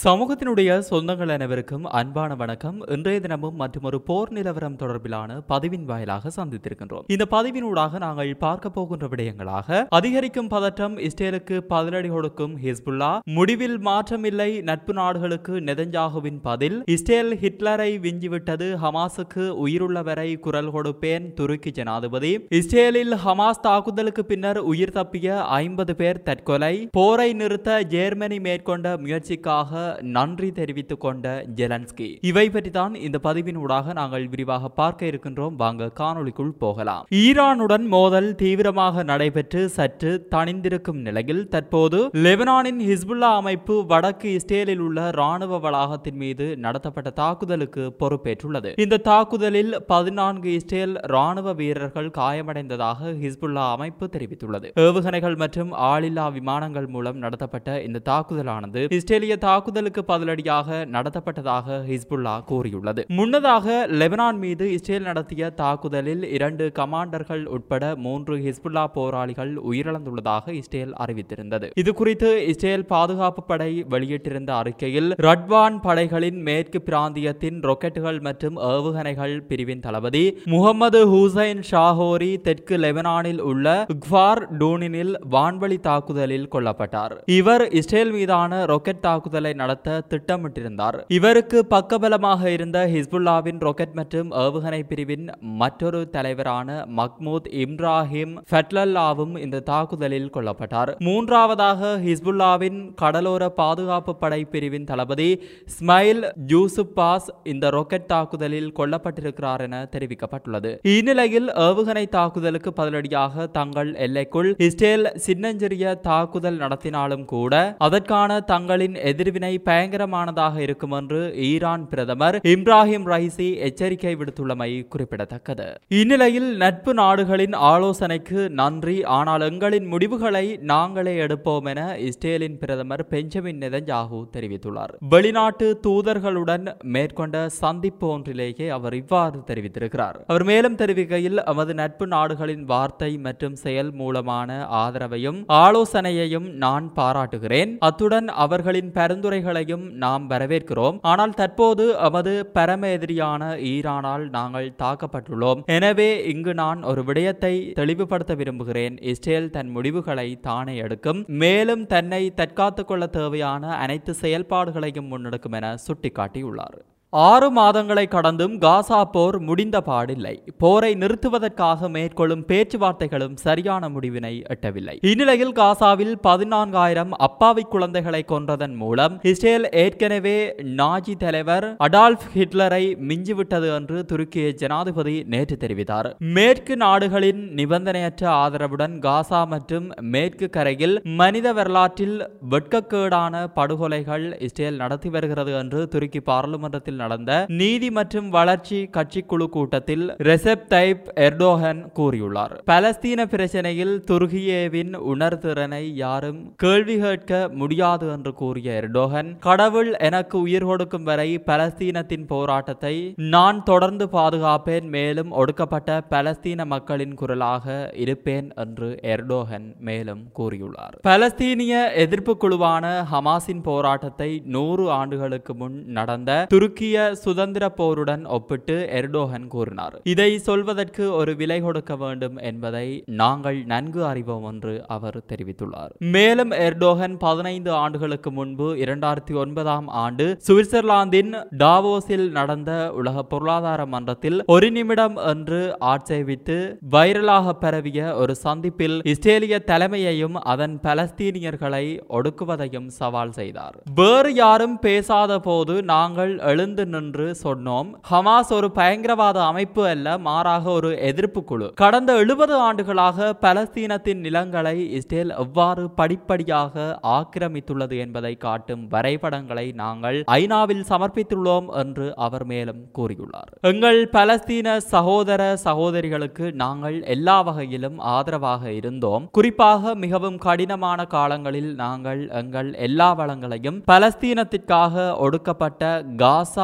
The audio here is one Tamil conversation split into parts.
சமூகத்தினுடைய சொந்தங்கள் அனைவருக்கும் அன்பான வணக்கம் இன்றைய தினமும் மற்றொரு போர் நிலவரம் தொடர்பிலான பதிவின் வாயிலாக சந்தித்திருக்கின்றோம் இந்த பதிவினூடாக நாங்கள் பார்க்க போகின்ற விடயங்களாக அதிகரிக்கும் பதற்றம் இஸ்ரேலுக்கு பதிலடி கொடுக்கும் ஹிஸ்புல்லா முடிவில் மாற்றமில்லை நட்பு நாடுகளுக்கு நெதஞ்சாகுவின் பதில் இஸ்ரேல் ஹிட்லரை விஞ்சிவிட்டது ஹமாஸுக்கு உயிருள்ளவரை குரல் கொடுப்பேன் துருக்கி ஜனாதிபதி இஸ்ரேலில் ஹமாஸ் தாக்குதலுக்கு பின்னர் உயிர் தப்பிய ஐம்பது பேர் தற்கொலை போரை நிறுத்த ஜெர்மனி மேற்கொண்ட முயற்சிக்காக நன்றி தெரிவித்துக் கொண்ட ஜெலன்ஸ்கி இவை பற்றி தான் இந்த பதிவின் ஊடாக நாங்கள் விரிவாக பார்க்க இருக்கின்றோம் வாங்க காணொளிக்குள் போகலாம் ஈரானுடன் மோதல் தீவிரமாக நடைபெற்று சற்று தணிந்திருக்கும் நிலையில் தற்போது லெபனானின் ஹிஸ்புல்லா அமைப்பு வடக்கு இஸ்ரேலில் உள்ள ராணுவ வளாகத்தின் மீது நடத்தப்பட்ட தாக்குதலுக்கு பொறுப்பேற்றுள்ளது இந்த தாக்குதலில் பதினான்கு இஸ்ரேல் ராணுவ வீரர்கள் காயமடைந்ததாக ஹிஸ்புல்லா அமைப்பு தெரிவித்துள்ளது ஏவுகணைகள் மற்றும் ஆளில்லா விமானங்கள் மூலம் நடத்தப்பட்ட இந்த தாக்குதலானது இஸ்ரேலிய தாக்குதலுக்கு பதிலடியாக நடத்தப்பட்டதாக ஹிஸ்புல்லா கூறியுள்ளது முன்னதாக லெபனான் மீது இஸ்ரேல் நடத்திய தாக்குதலில் இரண்டு கமாண்டர்கள் உட்பட மூன்று ஹிஸ்புல்லா போராளிகள் உயிரிழந்துள்ளதாக இஸ்ரேல் அறிவித்திருந்தது இது குறித்து இஸ்ரேல் பாதுகாப்பு படை வெளியிட்டிருந்த அறிக்கையில் ரட்வான் படைகளின் மேற்கு பிராந்தியத்தின் ராக்கெட்டுகள் மற்றும் ஏவுகணைகள் பிரிவின் தளபதி முகமது ஹுசைன் ஷாஹோரி தெற்கு லெபனானில் உள்ள குவார் டூனினில் வான்வழி தாக்குதலில் கொல்லப்பட்டார் இவர் இஸ்ரேல் மீதான ராக்கெட் தாக்குதலை நடத்த திட்டமிட்டிருந்தார் இவருக்கு பக்கபலமாக இருந்த ஹிஸ்புல்லாவின் ராக்கெட் மற்றும் ஏவுகணை பிரிவின் மற்றொரு தலைவரான மக்மூத் இப்ராஹிம் ஃபெட்லல்லாவும் இந்த தாக்குதலில் கொல்லப்பட்டார் மூன்றாவதாக ஹிஸ்புல்லாவின் கடலோர பாதுகாப்பு படை பிரிவின் தளபதி ஸ்மைல் ஜூசுப் பாஸ் இந்த ராக்கெட் தாக்குதலில் கொல்லப்பட்டிருக்கிறார் என தெரிவிக்கப்பட்டுள்ளது இந்நிலையில் ஏவுகணை தாக்குதலுக்கு பதிலடியாக தங்கள் எல்லைக்குள் இஸ்ரேல் சின்னஞ்சிறிய தாக்குதல் நடத்தினாலும் கூட அதற்கான தங்களின் எதிர்வினை பயங்கரமானதாக இருக்கும் என்று ஈரான் பிரதமர் இப்ராஹிம் ரைசி எச்சரிக்கை விடுத்துள்ளமை குறிப்பிடத்தக்கது இந்நிலையில் நட்பு நாடுகளின் ஆலோசனைக்கு நன்றி ஆனால் எங்களின் முடிவுகளை நாங்களே எடுப்போம் என இஸ்ரேலின் பிரதமர் பெஞ்சமின் நெதஞ்சாகு தெரிவித்துள்ளார் வெளிநாட்டு தூதர்களுடன் மேற்கொண்ட சந்திப்பு ஒன்றிலேயே அவர் இவ்வாறு தெரிவித்திருக்கிறார் அவர் மேலும் தெரிவிக்கையில் நமது நட்பு நாடுகளின் வார்த்தை மற்றும் செயல் மூலமான ஆதரவையும் ஆலோசனையையும் நான் பாராட்டுகிறேன் அத்துடன் அவர்களின் பரிந்துரைகளையும் நாம் வரவேற்கிறோம் ஆனால் தற்போது நமது பரம எதிரியான ஈரானால் நாங்கள் தாக்கப்பட்டுள்ளோம் எனவே இங்கு நான் ஒரு விடயத்தை தெளிவுபடுத்த விரும்புகிறேன் இஸ்ரேல் தன் முடிவுகளை தானே எடுக்கும் மேலும் தன்னை தற்காத்துக் கொள்ள தேவையான அனைத்து செயல்பாடுகளையும் முன்னெடுக்கும் என சுட்டிக்காட்டியுள்ளார் ஆறு மாதங்களை கடந்தும் காசா போர் முடிந்த பாடில்லை போரை நிறுத்துவதற்காக மேற்கொள்ளும் பேச்சுவார்த்தைகளும் சரியான முடிவினை எட்டவில்லை இந்நிலையில் காசாவில் பதினான்காயிரம் அப்பாவி குழந்தைகளை கொன்றதன் மூலம் இஸ்ரேல் ஏற்கனவே நாஜி தலைவர் அடால்ஃப் ஹிட்லரை மிஞ்சிவிட்டது என்று துருக்கிய ஜனாதிபதி நேற்று தெரிவித்தார் மேற்கு நாடுகளின் நிபந்தனையற்ற ஆதரவுடன் காசா மற்றும் மேற்கு கரையில் மனித வரலாற்றில் வெட்கக்கேடான படுகொலைகள் இஸ்ரேல் நடத்தி வருகிறது என்று துருக்கி பாராளுமன்றத்தில் நடந்த நீதி மற்றும் வளர்ச்சி கட்சிக்குழு கூட்டத்தில் ரெசெப் தைப் எர்டோகன் கூறியுள்ளார் பலஸ்தீன பிரச்சனையில் துருகியேவின் உணர்திறனை யாரும் கேள்வி கேட்க முடியாது என்று கூறிய எர்டோகன் கடவுள் எனக்கு உயிர் கொடுக்கும் வரை பலஸ்தீனத்தின் போராட்டத்தை நான் தொடர்ந்து பாதுகாப்பேன் மேலும் ஒடுக்கப்பட்ட பலஸ்தீன மக்களின் குரலாக இருப்பேன் என்று எர்டோகன் மேலும் கூறியுள்ளார் பலஸ்தீனிய எதிர்ப்பு குழுவான ஹமாஸின் போராட்டத்தை நூறு ஆண்டுகளுக்கு முன் நடந்த துருக்கிய சுதந்திர போருடன் ஒப்பிட்டு எர்டோகன் கூறினார் இதை சொல்வதற்கு ஒரு விலை கொடுக்க வேண்டும் என்பதை நாங்கள் நன்கு அறிவோம் என்று அவர் தெரிவித்துள்ளார் மேலும் எர்டோகன் பதினைந்து ஆண்டுகளுக்கு முன்பு இரண்டாயிரத்தி ஒன்பதாம் ஆண்டு சுவிட்சர்லாந்தின் டாவோஸில் நடந்த உலக பொருளாதார மன்றத்தில் ஒரு நிமிடம் என்று ஆட்சேபித்து வைரலாக பரவிய ஒரு சந்திப்பில் இஸ்ரேலிய தலைமையையும் அதன் பலஸ்தீனியர்களை ஒடுக்குவதையும் சவால் செய்தார் வேறு யாரும் பேசாத போது நாங்கள் எழுந்து நின்று சொன்னோம் ஹமாஸ் ஒரு பயங்கரவாத அமைப்பு அல்ல மாறாக ஒரு எதிர்ப்பு குழு கடந்த எழுபது ஆண்டுகளாக பலஸ்தீனத்தின் நிலங்களை இஸ்ரேல் எவ்வாறு படிப்படியாக ஆக்கிரமித்துள்ளது என்பதை காட்டும் வரைபடங்களை நாங்கள் ஐநாவில் சமர்ப்பித்துள்ளோம் என்று அவர் மேலும் கூறியுள்ளார் எங்கள் பலஸ்தீன சகோதர சகோதரிகளுக்கு நாங்கள் எல்லா வகையிலும் ஆதரவாக இருந்தோம் குறிப்பாக மிகவும் கடினமான காலங்களில் நாங்கள் எங்கள் எல்லா வளங்களையும் பலஸ்தீனத்திற்காக ஒடுக்கப்பட்ட காசா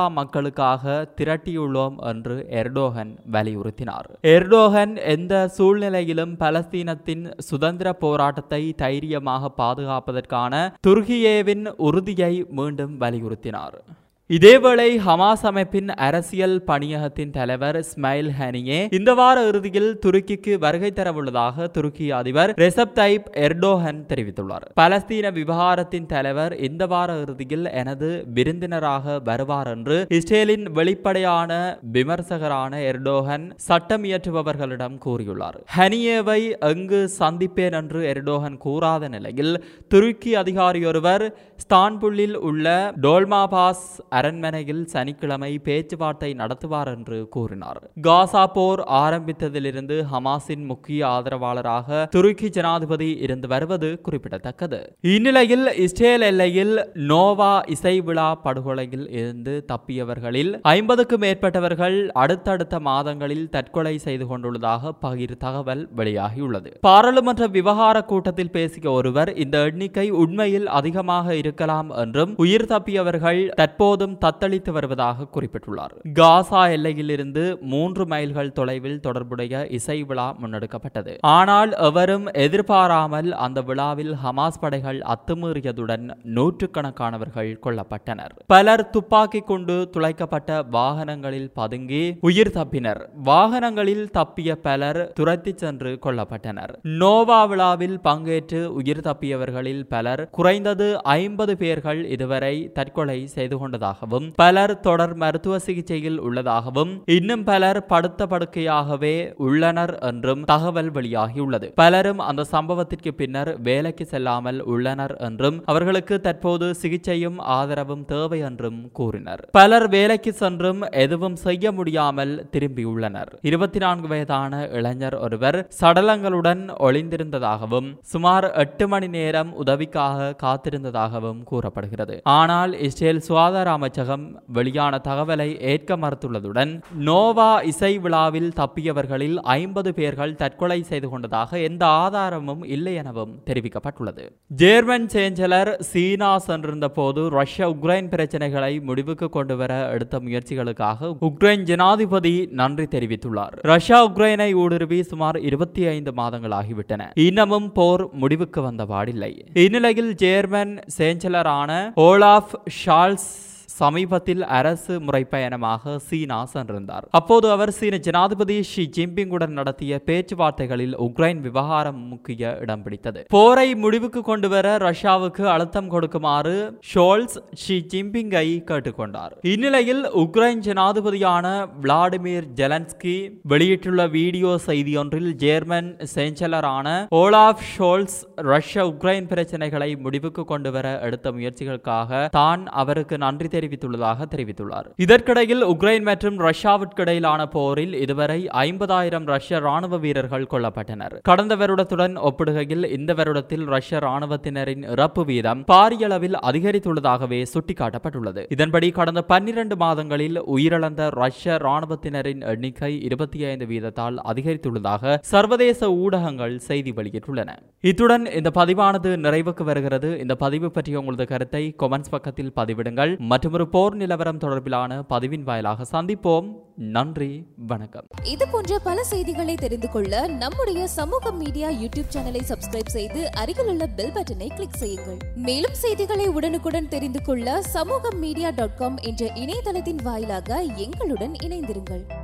மக்களுக்காக திரட்டியுள்ளோம் என்று எர்டோகன் வலியுறுத்தினார் எர்டோகன் எந்த சூழ்நிலையிலும் பலஸ்தீனத்தின் சுதந்திர போராட்டத்தை தைரியமாக பாதுகாப்பதற்கான துருகியேவின் உறுதியை மீண்டும் வலியுறுத்தினார் இதேவேளை ஹமாஸ் அமைப்பின் அரசியல் பணியகத்தின் தலைவர் ஸ்மைல் ஹனியே இந்த வார இறுதியில் துருக்கிக்கு வருகை தரவுள்ளதாக துருக்கி அதிபர் ரெசப் தைப் எர்டோகன் தெரிவித்துள்ளார் பலஸ்தீன விவகாரத்தின் தலைவர் இந்த வார இறுதியில் எனது விருந்தினராக வருவார் என்று இஸ்ரேலின் வெளிப்படையான விமர்சகரான எர்டோகன் சட்டம் இயற்றுபவர்களிடம் கூறியுள்ளார் ஹனியேவை எங்கு சந்திப்பேன் என்று எர்டோகன் கூறாத நிலையில் துருக்கி அதிகாரியொருவர் ஸ்தான்புல்லில் உள்ள டோல்மாபாஸ் அரண்மனையில் சனிக்கிழமை பேச்சுவார்த்தை நடத்துவார் என்று கூறினார் காசா போர் ஆரம்பித்ததிலிருந்து ஹமாஸின் முக்கிய ஆதரவாளராக துருக்கி ஜனாதிபதி இருந்து வருவது குறிப்பிடத்தக்கது இந்நிலையில் இஸ்ரேல் எல்லையில் நோவா இசை விழா படுகொலையில் இருந்து தப்பியவர்களில் ஐம்பதுக்கும் மேற்பட்டவர்கள் அடுத்தடுத்த மாதங்களில் தற்கொலை செய்து கொண்டுள்ளதாக பகிர் தகவல் வெளியாகியுள்ளது பாராளுமன்ற விவகார கூட்டத்தில் பேசிய ஒருவர் இந்த எண்ணிக்கை உண்மையில் அதிகமாக இருக்கலாம் என்றும் உயிர் தப்பியவர்கள் தற்போதும் தத்தளித்து வருவதாக குறிப்பிட்டுள்ளார் காசா எல்லையிலிருந்து மூன்று மைல்கள் தொலைவில் தொடர்புடைய இசை விழா முன்னெடுக்கப்பட்டது ஆனால் எவரும் எதிர்பாராமல் அந்த விழாவில் ஹமாஸ் படைகள் அத்துமீறியதுடன் நூற்றுக்கணக்கானவர்கள் கொல்லப்பட்டனர் பலர் துப்பாக்கி கொண்டு துளைக்கப்பட்ட வாகனங்களில் பதுங்கி உயிர் தப்பினர் வாகனங்களில் தப்பிய பலர் துரத்தி சென்று கொல்லப்பட்டனர் நோவா விழாவில் பங்கேற்று உயிர் தப்பியவர்களில் பலர் குறைந்தது ஐம்பது பேர்கள் இதுவரை தற்கொலை செய்து கொண்டதாகவும் பலர் தொடர் மருத்துவ சிகிச்சையில் உள்ளதாகவும் இன்னும் பலர் படுத்த படுக்கையாகவே உள்ளனர் என்றும் தகவல் வெளியாகியுள்ளது பலரும் அந்த சம்பவத்திற்கு பின்னர் வேலைக்கு செல்லாமல் உள்ளனர் என்றும் அவர்களுக்கு தற்போது சிகிச்சையும் ஆதரவும் தேவை என்றும் கூறினர் பலர் வேலைக்கு சென்றும் எதுவும் செய்ய முடியாமல் திரும்பியுள்ளனர் இருபத்தி நான்கு வயதான இளைஞர் ஒருவர் சடலங்களுடன் ஒளிந்திருந்ததாகவும் சுமார் எட்டு மணி நேரம் உதவிக்காக காத்திருந்ததாகவும் கூறப்படுகிறது ஆனால் இஸ்ரேல் சுகாதார அமைச்சகம் வெளியான தகவலை ஏற்க மறுத்துள்ளதுடன் நோவா இசை விழாவில் தப்பியவர்களில் ஐம்பது பேர்கள் தற்கொலை செய்து கொண்டதாக எந்த ஆதாரமும் இல்லை எனவும் தெரிவிக்கப்பட்டுள்ளது ஜேர்மன் சேஞ்சலர் சீனா சென்றிருந்த போது ரஷ்யா உக்ரைன் பிரச்சனைகளை முடிவுக்கு கொண்டு வர எடுத்த முயற்சிகளுக்காக உக்ரைன் ஜனாதிபதி நன்றி தெரிவித்துள்ளார் ரஷ்யா உக்ரைனை ஊடுருவி சுமார் இருபத்தி ஐந்து மாதங்கள் ஆகிவிட்டன இன்னமும் போர் முடிவுக்கு வந்த பாடில்லை இந்நிலையில் ஜேர்மன் சேஞ்சலரான ஓலாஃப் ஷால்ஸ் சமீபத்தில் அரசு முறைப்பயணமாக சீனா சென்றிருந்தார் அப்போது அவர் சீன ஜனாதிபதி ஷி ஜின்பிங்குடன் நடத்திய பேச்சுவார்த்தைகளில் உக்ரைன் விவகாரம் முக்கிய இடம் பிடித்தது போரை முடிவுக்கு கொண்டு வர ரஷ்யாவுக்கு அழுத்தம் கொடுக்குமாறு ஷோல்ஸ் ஷி ஜின்பிங்கை கேட்டுக்கொண்டார் இந்நிலையில் உக்ரைன் ஜனாதிபதியான விளாடிமிர் ஜெலன்ஸ்கி வெளியிட்டுள்ள வீடியோ செய்தியொன்றில் ஜேர்மன் சேஞ்சலரான ஓலாஃப் ஷோல்ஸ் ரஷ்யா உக்ரைன் பிரச்சனைகளை முடிவுக்கு கொண்டு வர எடுத்த முயற்சிகளுக்காக தான் அவருக்கு நன்றி தெரிவித்துள்ளதாக தெரிவித்துள்ளார் இதற்கிடையில் உக்ரைன் மற்றும் ரஷ்யாவிற்கு இடையிலான போரில் இதுவரை ஐம்பதாயிரம் ரஷ்ய ராணுவ வீரர்கள் கொல்லப்பட்டனர் கடந்த வருடத்துடன் ஒப்பிடுகையில் இந்த வருடத்தில் ரஷ்ய ராணுவத்தினரின் இறப்பு வீதம் பாரியளவில் அதிகரித்துள்ளதாகவே சுட்டிக்காட்டப்பட்டுள்ளது இதன்படி கடந்த பன்னிரண்டு மாதங்களில் உயிரிழந்த ரஷ்ய ராணுவத்தினரின் எண்ணிக்கை இருபத்தி ஐந்து வீதத்தால் அதிகரித்துள்ளதாக சர்வதேச ஊடகங்கள் செய்தி வெளியிட்டுள்ளன இத்துடன் இந்த பதிவானது நிறைவுக்கு வருகிறது இந்த பதிவு பற்றிய உங்களது கருத்தை கொமெண்ட்ஸ் பக்கத்தில் பதிவிடுங்கள் மற்றொரு போர் நிலவரம் தொடர்பிலான பதிவின் வாயிலாக சந்திப்போம் நன்றி வணக்கம் இது போன்ற பல செய்திகளை தெரிந்து கொள்ள நம்முடைய சமூக மீடியா யூடியூப் சேனலை சப்ஸ்கிரைப் செய்து அருகில் உள்ள பெல் பட்டனை கிளிக் செய்யுங்கள் மேலும் செய்திகளை உடனுக்குடன் தெரிந்து கொள்ள சமூக மீடியா டாட் காம் என்ற இணையதளத்தின் வாயிலாக எங்களுடன் இணைந்திருங்கள்